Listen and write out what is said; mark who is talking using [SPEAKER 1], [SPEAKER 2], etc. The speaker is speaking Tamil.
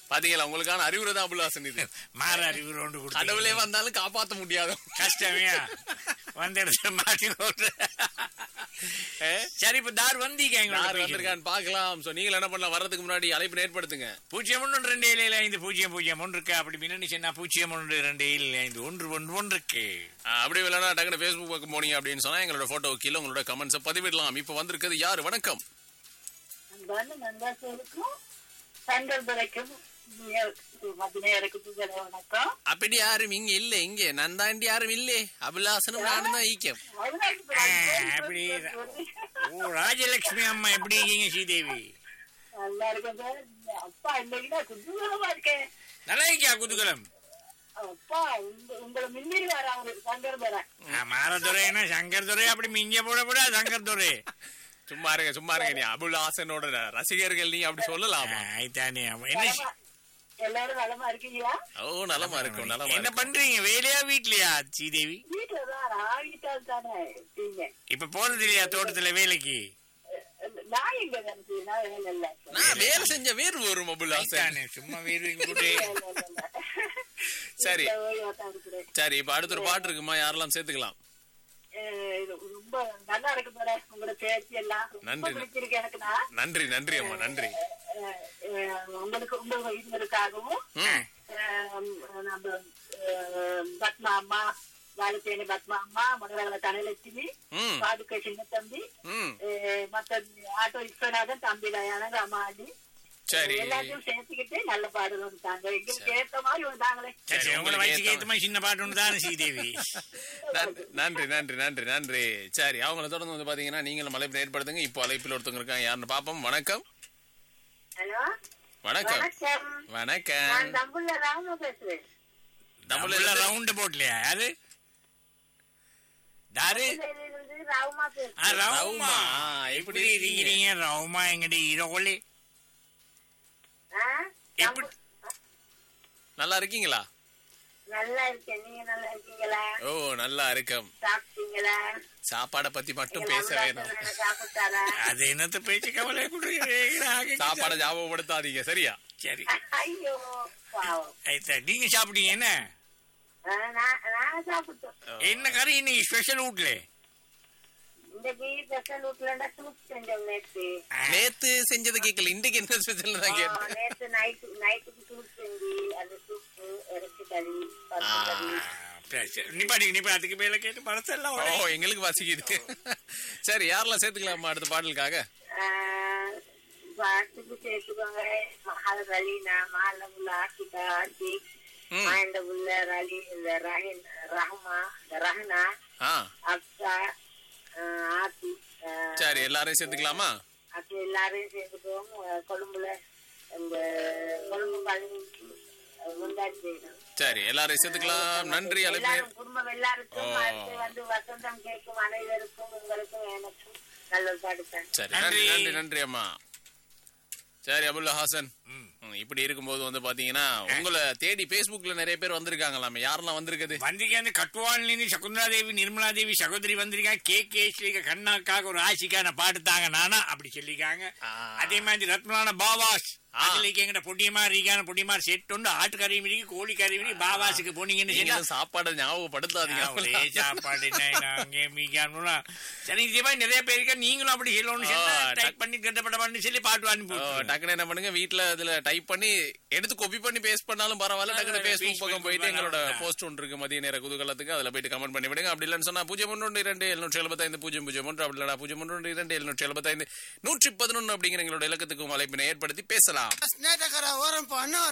[SPEAKER 1] பாத்தீங்களா உங்களுக்கான அறிவுரை தான் அபுல்லாசன் இது
[SPEAKER 2] மாற அறிவு ரோண்டு
[SPEAKER 1] கடவுளே
[SPEAKER 2] கொடுத்து
[SPEAKER 1] வந்தாலும் காப்பாத்த முடியாது
[SPEAKER 2] கஷ்டமே வந்த இடத்துல மாட்டி கொண்டு சரி இப்ப தார் வந்தீங்க
[SPEAKER 1] யார்
[SPEAKER 2] எங்களோட
[SPEAKER 1] வந்திருக்கான்னு பாக்கலாம் சோ நீங்க என்ன பண்ணலாம் வர்றதுக்கு முன்னாடி அழைப்பு ஏற்படுத்துங்க
[SPEAKER 2] பூஜ்ஜியம் ஒன்று ரெண்டு ஏழு ஐந்து பூஜ்ஜியம் பூஜ்ஜியம் ஒன்று இருக்கு அப்படி மின்னணி சொன்னா பூஜ்ஜியம் ஒன்று ரெண்டு ஏழு ஐந்து ஒன்று ஒன்று ஒன்று இருக்கு
[SPEAKER 1] ஆ, அப்படியே இல்லைன்னா டக்குனு ஃபேஸ்புக் பக்கம் போனீங்க அப்படின்னு சொன்னா எங்களோட போட்டோ கீழே உங்களோட கமெண்ட்ஸை பதிவிடலாம் இப்ப வந்திருக்கிறது யாரு வணக்கம்
[SPEAKER 3] அன்பான நண்பர்களுக்கும் சங்கல்பரைக்கும் மதினேருக்கும் வணக்கம்
[SPEAKER 1] அப்படி யாரும் இங்க இல்ல இங்க நான் தாண்டி யாரும் இல்லே அபிலாசனும் நானும் தான் ஈக்கம்
[SPEAKER 2] அப்படி ஓ ராஜலட்சுமி அம்மா எப்படி இருக்கீங்க ஸ்ரீதேவி
[SPEAKER 3] நல்லா இருக்கேன் சார் அப்பா இன்னைக்கு குதூகலமா இருக்கேன்
[SPEAKER 2] நல்லா இருக்கியா குதூகலம்
[SPEAKER 3] அப்பா உங்க- உங்களை மின்னில் வர அவரு சங்கர்பரன்
[SPEAKER 2] மாரதுரைனா சங்கர் துறை அப்படி மிஞ்ச போட போட சங்கர் துறை
[SPEAKER 1] சும்மா இருங்க சும்மா இருங்க நீ அபுலாசனோட ரசிகர்கள் நீ அப்படி சொல்லலாமா
[SPEAKER 2] ஆயிட்டானே அவன் என்ன சி-
[SPEAKER 3] எல்லாரும் நலமா இருக்கீங்களா
[SPEAKER 1] ஓ நலமா இருக்கும் நலமா
[SPEAKER 2] என்ன
[SPEAKER 1] இருக்கும்
[SPEAKER 2] பண்றீங்க வேலையா வீட்லயா ஸ்ரீதேவி
[SPEAKER 3] வீட்டுலதான் ஆகிட்டால் தானே இருக்கீங்க
[SPEAKER 2] இப்ப போறது இல்லையா தோட்டத்துல வேலைக்கு
[SPEAKER 3] நான் எங்க நினைச்சு நான் வேலை இல்ல
[SPEAKER 1] நான் வேலை செஞ்ச வேறு வரும் அபுலாசன்
[SPEAKER 2] ஆயிட்டானே, சும்மா வேறு போட்டு
[SPEAKER 1] சரி.
[SPEAKER 3] ஓய்வாத்தான் இருக்கிறேன்
[SPEAKER 1] சரி இப்ப அடுத்த ஒரு பாட்டு இருக்குமா யாரெல்லாம் சேர்த்துக்கலாம்
[SPEAKER 3] அஹ் இது ரொம்ப நல்லா இருக்கு பாரு உங்களோட பேச்சு எல்லாம் ரொம்ப
[SPEAKER 1] நன்றி.
[SPEAKER 3] பிடிச்சிருக்கு எனக்கு நான்
[SPEAKER 1] நன்றி நன்றி அம்மா நன்றி
[SPEAKER 3] அஹ் அஹ் உங்களுக்கு உங்க இதுகளுக்காகவும்
[SPEAKER 1] ம்
[SPEAKER 3] அஹ் நம்ம அஹ் பத்மா அம்மா வாழைத்தேனி பத்மா அம்மா முதல்ல தனலட்சுமி
[SPEAKER 1] ம்
[SPEAKER 3] பாதுகை சின்ன தம்பி
[SPEAKER 1] ம்
[SPEAKER 3] அஹ் மத்த ஆட்டோ விஸ்வநாதன் தம்பி லயானங்க அம்மாண்டி
[SPEAKER 1] சரி
[SPEAKER 3] எல்லாத்தையும் சேர்த்துக்கிட்டு நல்ல பாடல் வந்துட்டாங்க எங்களுக்கு ஏத்த மாதிரி வந்தாங்களே
[SPEAKER 2] சரி,
[SPEAKER 1] சரி,
[SPEAKER 2] உங்களை
[SPEAKER 1] உங்களுக்கு
[SPEAKER 2] வயசுக்கு
[SPEAKER 1] ஏத்த
[SPEAKER 2] ஏத்த மாதிரி சின்ன பாட்டு ஒன்று தானே ஸ்ரீதேவி
[SPEAKER 1] நன்றி, நன்றி நன்றி நன்றி நன்றி சரி அவங்கள தொடர்ந்து வந்து பாத்தீங்கன்னா நீங்களும் அழைப்பு ஏற்படுத்துங்க இப்போ அழைப்பில் ஒருத்தவங்க இருக்காங்க யாருன்னு பாப்போம் வணக்கம்
[SPEAKER 3] ஹலோ
[SPEAKER 1] வணக்கம்
[SPEAKER 3] வணக்கம்
[SPEAKER 1] வணக்கம்
[SPEAKER 3] நான் தம்புள்ள ராம பேசுறேன்
[SPEAKER 2] தமிழ்ல ரவுண்ட் போட்லையா யாரு தாரு
[SPEAKER 3] இருந்து ராவுமா
[SPEAKER 2] ஆ,
[SPEAKER 3] பேசுறேன்
[SPEAKER 2] ரவுமா
[SPEAKER 1] ரவுமா,
[SPEAKER 2] எப்படி
[SPEAKER 1] எப்படி இருக்கீங்க?
[SPEAKER 2] இருக்கிறீங்க ரவுமா எங்கடி இரவுலே
[SPEAKER 3] ஆ?
[SPEAKER 2] எப்படி
[SPEAKER 1] நல்லா இருக்கீங்களா
[SPEAKER 3] நல்லா இருக்கேன் நீங்க நல்லா இருக்கீங்களா
[SPEAKER 1] ஓ நல்லா இருக்கும்
[SPEAKER 3] சாப்பிட்டீங்களா
[SPEAKER 1] சாப்பாடை பத்தி மட்டும்
[SPEAKER 3] எங்க
[SPEAKER 1] பேச வேணும்
[SPEAKER 3] அமுதாசன் சாப்பிட்டாரா
[SPEAKER 2] அது என்னத்த பேச்சு கவலை கொடுக்குறீங்க
[SPEAKER 1] சாப்பாடை ஞாபகப்படுத்தாதீங்க சரியா
[SPEAKER 2] சரி
[SPEAKER 3] ஐயோ பாவம்
[SPEAKER 2] ஆயிட்டா, நீங்க சாப்பிட்டீங்க என்ன
[SPEAKER 3] ஆ, நான் நான் சாப்பிட்டோம்
[SPEAKER 2] என்ன கறி இன்னைக்கு ஸ்பெஷல் வீட்ல
[SPEAKER 3] இந்த வீ ஸ்பெஷல் வீட்டுல சூப் செஞ்சோம் நேத்து
[SPEAKER 1] நேத்து செஞ்சது கேட்கல இன்றைக்கு என்ன ஸ்பெஷல் தான்
[SPEAKER 3] ஆ,
[SPEAKER 1] கேட்டேன்
[SPEAKER 3] நேத்து நைட்டு நைட்டுக்கு சூப் செஞ்சு அந்த சூப்பு இறைச்சி கறி பருப்பு கறி
[SPEAKER 2] நிப்பாடி நிப்பா அதுக்கு மேல கேட்டு படத்தெல்லாம்
[SPEAKER 1] ஓ எங்களுக்கு வாசிக்குது சரி யாரெல்லாம் சேர்த்துக்கலாமா அடுத்த பாடலுக்காக
[SPEAKER 3] ஆ, பாட்டுக்கு சேர்த்துக்கோங்க மஹால் ரலீனா மாலமுல்ல ஆசிகா ஆசி
[SPEAKER 1] ம்.
[SPEAKER 3] மாயண்ட உள்ள ரலி இந்த ரஹின் ரஹ்மா ரஹ்னா
[SPEAKER 1] ஆ
[SPEAKER 3] அப்சா ஆ, ஆத்தி ஆ,
[SPEAKER 1] சரி எல்லாரையும் சேர்த்துக்கலாமா
[SPEAKER 3] அப்படி எல்லாரையும் சேர்த்துக்குவோம் ஆ, கொழும்புல இந்த கொழும்பு பழனிக்கு முந்தாடி செய்யணும்
[SPEAKER 1] சரி எல்லாரையும் சேர்த்துக்கலாம் நன்றி அழைப்பு
[SPEAKER 3] எல்லாரும் குடும்பம் எல்லாருக்கும்
[SPEAKER 1] ஓ.
[SPEAKER 3] அடுத்து வந்து வசந்தம் கேட்கும் அனைவருக்கும் உங்களுக்கும் எனக்கும் நல்ல ஒரு பாடு தான்
[SPEAKER 1] சரி நன்றி
[SPEAKER 2] நன்றி.
[SPEAKER 1] நன்றி நன்றி அம்மா சரி அபுல்லா ஹாசன் ம், இப்படி இருக்கும்போது வந்து பாத்தீங்கன்னா உங்களை தேடி Facebookல நிறைய பேர் வந்திருக்காங்களாமே யாரெல்லாம் வந்திருக்குது
[SPEAKER 2] வந்திருக்காங்க கட்டுவாளினி சகுந்தலா தேவி நிர்மலா தேவி சகோதரி வந்திருக்காங்க கே கே ஸ்ரீக கண்ணாக்காக ஒரு ஆசிக்கான பாடுத்தாங்க நானா அப்படி சொல்லிருக்காங்க
[SPEAKER 1] ஆ.
[SPEAKER 2] அதே மாதிரி ரத்னான பாபாஸ்
[SPEAKER 1] ஆ.
[SPEAKER 2] அதுல எங்கிட்ட பொடியமா இருக்கான பொடியமா செட்டு உண்டு ஆட்டுக்கறி மிடிக்கு கோழி கறி மிடி பாபாஸுக்கு போனீங்கன்னு சொன்னா
[SPEAKER 1] நீங்களும் சாப்பாடை ஞாபகப்படுத்தாதீங்க
[SPEAKER 2] ஒரே சாப்பாடு என்ன, நாங்க மீகானுனா. சரி இதே மாதிரி நிறைய பேர் இருக்கா நீங்களும் அப்படி சொல்லணும்னு சொன்னா
[SPEAKER 1] ஆ,
[SPEAKER 2] டைப் பண்ணி கட்டப்படமான்னு சொல்லி பாட்டு அனுப்பி
[SPEAKER 1] ஓ,
[SPEAKER 2] விட்டுருங்க.
[SPEAKER 1] டக்குனு என்ன பண்ணுங்க வீட்ல அதுல டைப் பண்ணி எடுத்து காப்பி பண்ணி பேஸ்ட் பண்ணாலும் பரவாயில்ல டக்குனு
[SPEAKER 2] அதான்
[SPEAKER 1] Facebook
[SPEAKER 2] Facebook
[SPEAKER 1] பக்கம் போயிட்டு
[SPEAKER 2] பக்கம்
[SPEAKER 1] எங்களோட
[SPEAKER 2] அதான்.
[SPEAKER 1] போஸ்ட் ஒன்று இருக்கு மதிய நேர குதூகலத்துக்கு அதுல போயிட்டு கமெண்ட் பண்ணி விடுங்க அப்படி இல்லைன்னு சொன்னா பூஜ்ஜியம் ஒன்று இரண்டு எழுநூற்றி எழுபத்தைந்து பூஜ்ஜியம் பூஜ்ஜியம் ஒன்று அப்படி இல்லைனா பூஜ்ஜியம் ஒன்று இரண்டு எழுநூற்றி எழுபத்தைந்து நூற்றி பதினொன்று அப்படிங்கிற எங்களோட இலக்கத்துக்கும் அழைப்பினை ஏற்படுத்தி பேசலாம்
[SPEAKER 4] ಸ್ನೇಹಿತರ ಓರಂಪ ಅನ್ನೋ